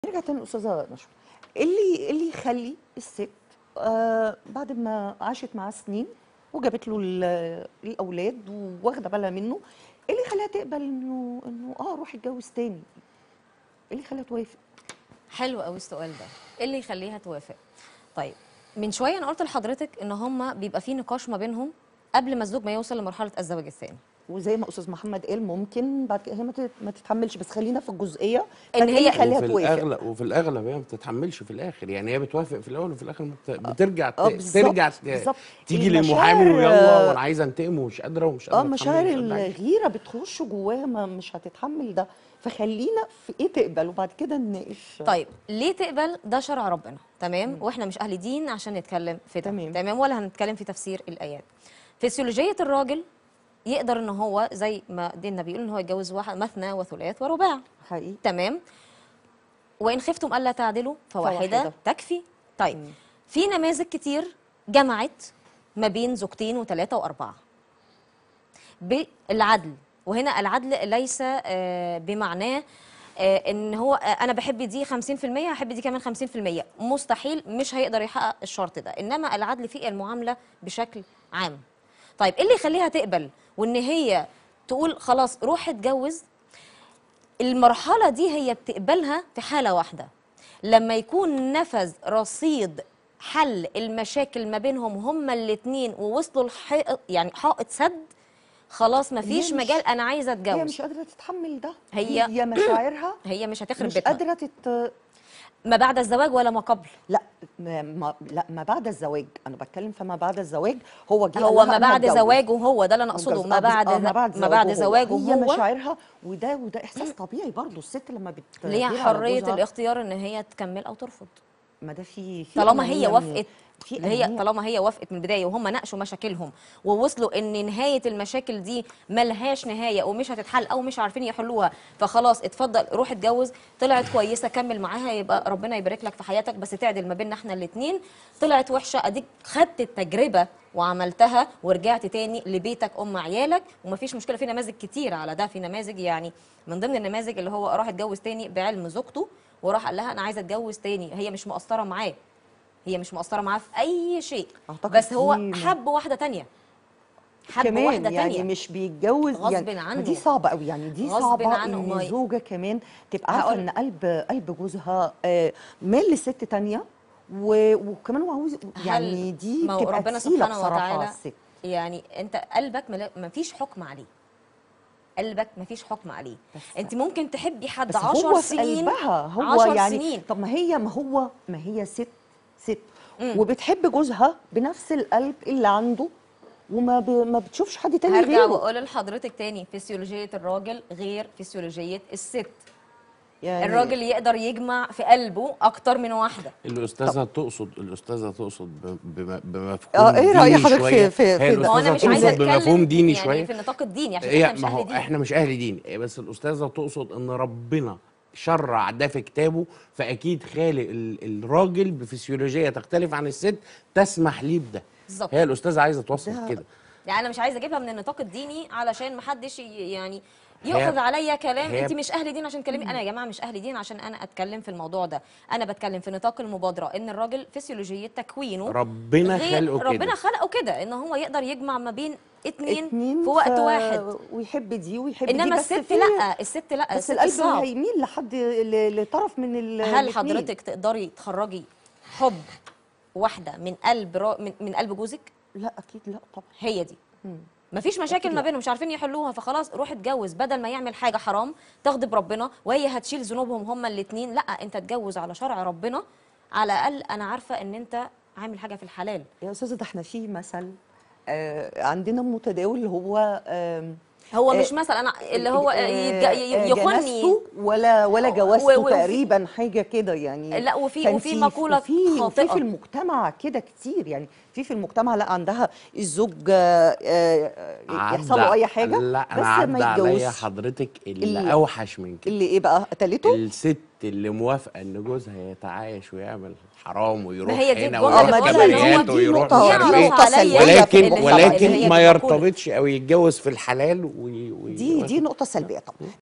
نرجع تاني استاذه نشوى اللي إيه اللي يخلي الست آه بعد ما عاشت معاه سنين وجابت له ال- الاولاد وواخده بالها منه ايه اللي يخليها تقبل انه انه اه روح اتجوز تاني ايه اللي يخليها توافق حلو قوي السؤال ده ايه اللي يخليها توافق طيب من شويه انا قلت لحضرتك ان هم بيبقى في نقاش ما بينهم قبل ما الزوج ما يوصل لمرحله الزواج الثاني وزي ما استاذ محمد قال ممكن بعد كده هي ما تت- ما تتحملش بس خلينا في الجزئيه إن بعد كده هي- يخليها وفي توافق الاغلب وفي الاغلب هي ما بتتحملش في الاخر يعني هي بتوافق في الاول وفي الاخر بت- بترجع ت- آه، بالظبط، ترجع ت- بالظبط. تيجي المشاعر، للمحامي ويلا آه، وانا عايزه انتقم ومش قادره ومش اه قادره مشاعر أتحمل، مش قادرة أعيش. الغيره بتخش جواها ما مش هتتحمل ده فخلينا في ايه تقبل وبعد كده نناقش طيب ليه تقبل ده شرع ربنا تمام واحنا مش اهل دين عشان نتكلم في ده تمام. تمام ولا هنتكلم في تفسير الايات فسيولوجيه الراجل يقدر ان هو زي ما ديننا بيقول ان هو يتجوز واحد مثنى وثلاث ورباع حقيقي تمام وان خفتم الا تعدلوا فواحده, فواحدة. تكفي طيب في نماذج كتير جمعت ما بين زوجتين وثلاثه واربعه بالعدل وهنا العدل ليس آه، بمعناه آه، ان هو آه، انا بحب دي 50% هحب دي كمان 50% مستحيل مش هيقدر يحقق الشرط ده انما العدل في المعامله بشكل عام طيب ايه اللي يخليها تقبل وان هي تقول خلاص روح اتجوز المرحلة دي هي بتقبلها في حالة واحدة لما يكون نفذ رصيد حل المشاكل ما بينهم هما الاتنين ووصلوا لحائط يعني حائط سد خلاص مفيش هي مش- مجال انا عايزه هي اتجوز مش قادره تتحمل ده هي- هي مشاعرها هي مش هتخرب مش بيتنا قادره تت ما بعد الزواج ولا ما قبل لا ما ما لا ما بعد الزواج انا بتكلم فما بعد الزواج هو جه هو قال لها ما أنا بعد هتجوز. زواجه هو ده اللي انا اقصده متجوز. ما آه، بس- بعد آه، ما بعد ما بعد هو. زواجه هي هو مشاعرها وده وده احساس طبيعي برضه الست لما بت ليها بتغير على حريه جوزها، الاختيار ان هي تكمل او ترفض ما ده في في طالما هي أنانية من- وافقت في اللي هي أنانية. طالما هي وافقت من البدايه وهم ناقشوا مشاكلهم ووصلوا ان نهايه المشاكل دي ملهاش نهايه ومش هتتحل او مش عارفين يحلوها فخلاص اتفضل روح اتجوز طلعت كويسه كمل معاها يبقى ربنا يبارك لك في حياتك بس تعدل ما بيننا احنا الاثنين طلعت وحشه اديك خدت التجربه وعملتها ورجعت تاني لبيتك ام عيالك ومفيش مشكله في نماذج كتير على ده في نماذج يعني من ضمن النماذج اللي هو راح اتجوز تاني بعلم زوجته وراح قال لها انا عايزه اتجوز تاني هي مش مقصره معاه هي مش مقصره معاه في اي شيء أعتقد بس هو دي- حب واحده تانية حب كمان واحده يعني تانية مش بيتجوز غصب يعني عنه. دي صعبه قوي يعني دي غصب صعبه عنه، ان ما- زوجه كمان تبقى عارفه هقول- ان قلب قلب جوزها آه، مال لست تانية و- وكمان هو عاوز يعني هل- دي ما هو بتبقى ربنا تقيلة سبحانه بصراحه على وتعالى الست يعني انت قلبك ما فيش حكم عليه قلبك ما فيش حكم عليه بس- انت ممكن تحبي حد بس 10 هو في سنين قلبها هو 10 يعني سنين طب ما هي ما هو ما هي ست ست وبتحب جوزها بنفس القلب اللي عنده وما ب... ما بتشوفش حد تاني هرجع غيره واقول لحضرتك تاني فسيولوجيه الراجل غير فسيولوجيه الست يعني الراجل يقدر يجمع في قلبه اكتر من واحده الاستاذه تقصد الاستاذه تقصد ب- بم- بمفهوم آه، إيه رأي ديني حضرتك شوية. في- في- هي في ده؟ ما هو انا الأستاذة مش عايزه تقصد اتكلم بمفهوم ديني يعني شويه في النطاق الديني عشان هي احنا مش ما اهل هو دين احنا مش اهل دين بس الاستاذه تقصد ان ربنا شرع ده في كتابه فاكيد خالق ال- الراجل بفسيولوجيه تختلف عن الست تسمح ليه بده بالظبط. هي الاستاذه عايزه توصل ده- كده يعني انا مش عايزه اجيبها من النطاق الديني علشان ما حدش ي- يعني هي- ياخذ عليا كلام هي- انت مش اهل دين عشان تكلمي انا يا جماعه مش اهل دين عشان انا اتكلم في الموضوع ده انا بتكلم في نطاق المبادره ان الراجل فسيولوجيه تكوينه ربنا غير- خلقه كده ربنا خلقه كده ان هو يقدر يجمع ما بين اتنين, اتنين في وقت ف- واحد ويحب دي ويحب دي انما بس الست في- لا الست لا بس الست القلب صعب هيميل لحد ل- لطرف من ال هل الاتنين. حضرتك تقدري تخرجي حب واحده من قلب را من, من قلب جوزك لا اكيد لا طبعا هي دي مفيش مشاكل ما بينهم مش عارفين يحلوها فخلاص روح اتجوز بدل ما يعمل حاجه حرام تغضب ربنا وهي هتشيل ذنوبهم هما الاثنين لا انت اتجوز على شرع ربنا على الاقل انا عارفه ان انت عامل حاجه في الحلال يا استاذه ده احنا في مثل آه عندنا متداول هو آم، هو آه، مش مثلا انا اللي هو آه، يتج- آه، يخني جنسته ولا ولا و- جوازته وفي- تقريبا حاجه كده يعني لا، وفي- كان وفي مقولة في في خاطئة. في المجتمع كده كتير يعني في في المجتمع لا عندها الزوج آه، آه، يحصل له عدى- اي حاجه لا بس انا عدى ما عليا يتجوزش حضرتك اللي, اللي- اوحش من كده اللي ايه بقى قتلته الست اللي موافقه ان جوزها يتعايش ويعمل حرام ويروح ما هي دي هنا الجملة ويروح اللي بقولها إن هو كباريات دي ويروح نقطة- مش عارف دي ايه نقطة سلبية في ولكن المجتمع. اللي هي ولكن دي ما المقولة. يرتبطش او يتجوز في الحلال وي وي دي دي نقطه سلبيه طبعا